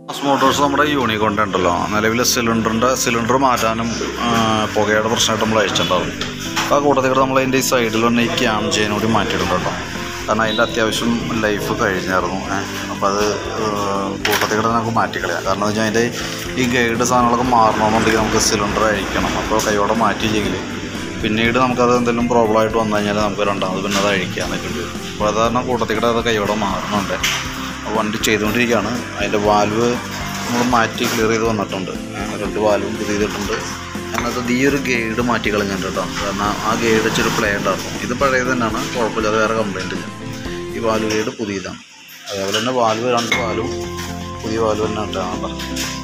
Motors നമ്മുടെ യൂണിക്കോണ്ട് ഉണ്ടല്ലോ നിലവിൽ സിലിണ്ടറിൻ്റെ സിലിണ്ടർ മാറ്റാനും ആ, പുകയുടെ പ്രശ്നമായിട്ട് നമ്മൾ അയച്ചിട്ടുണ്ടാവും അപ്പോൾ ആ കൂട്ടത്തിൽ നമ്മൾ അതിൻ്റെ ഈ സൈഡിൽ തന്നെ ഈ ക്യാം ചെയിൻ കൂടി മാറ്റിയിട്ടുണ്ട് കേട്ടോ കാരണം അതിൻ്റെ അത്യാവശ്യം ലൈഫ് കഴിഞ്ഞായിരുന്നു അപ്പോൾ അത് കൂട്ടത്തിൽ കൂടെ നമുക്ക് മാറ്റിക്കളയാം കാരണം എന്ന് വെച്ചാൽ അതിൻ്റെ ഈ ഗൈഡ് സാധനങ്ങളൊക്കെ മാറണമെന്നുണ്ടെങ്കിൽ നമുക്ക് സിലിണ്ടർ അഴിക്കണം അപ്പോൾ കൈയോടെ മാറ്റിയില്ലെങ്കിൽ പിന്നീട് നമുക്കത് എന്തെങ്കിലും പ്രോബ്ലം ആയിട്ട് വന്നു കഴിഞ്ഞാൽ നമുക്ക് രണ്ടാമത് പിന്നെ അത് അഴിക്കാൻ നിൽക്കേണ്ടി വരും അപ്പോൾ അത് കാരണം കൂട്ടത്തിൽ കൂടെ അത് കൈയോടെ മാറുന്നുണ്ട് അപ്പോൾ വണ്ടി ചെയ്തുകൊണ്ടിരിക്കുകയാണ് അതിൻ്റെ വാൽവ് നമ്മൾ മാറ്റി ക്ലിയർ ചെയ്ത് വന്നിട്ടുണ്ട് ഏഹ് രണ്ട് വാൽവും പുതിയതിട്ടുണ്ട് അതിനകത്ത് ഈ ഒരു ഗൈഡ് മാറ്റി കളഞ്ഞിട്ടുണ്ട് കേട്ടോ കാരണം ആ ഗൈഡ് വെച്ചൊരു പ്ലേ ഉണ്ടായിരുന്നു ഇത് പഴയത് തന്നെയാണ് കുഴപ്പമില്ല അത് വേറെ കംപ്ലൈൻറ്റ് ഇല്ല ഈ വാൽവ് ഗൈഡ് പുതിയതാണ് അതേപോലെ തന്നെ വാൽവ് രണ്ട് വാൽവും പുതിയ വാൽവ് തന്നെ ഉണ്ടാകും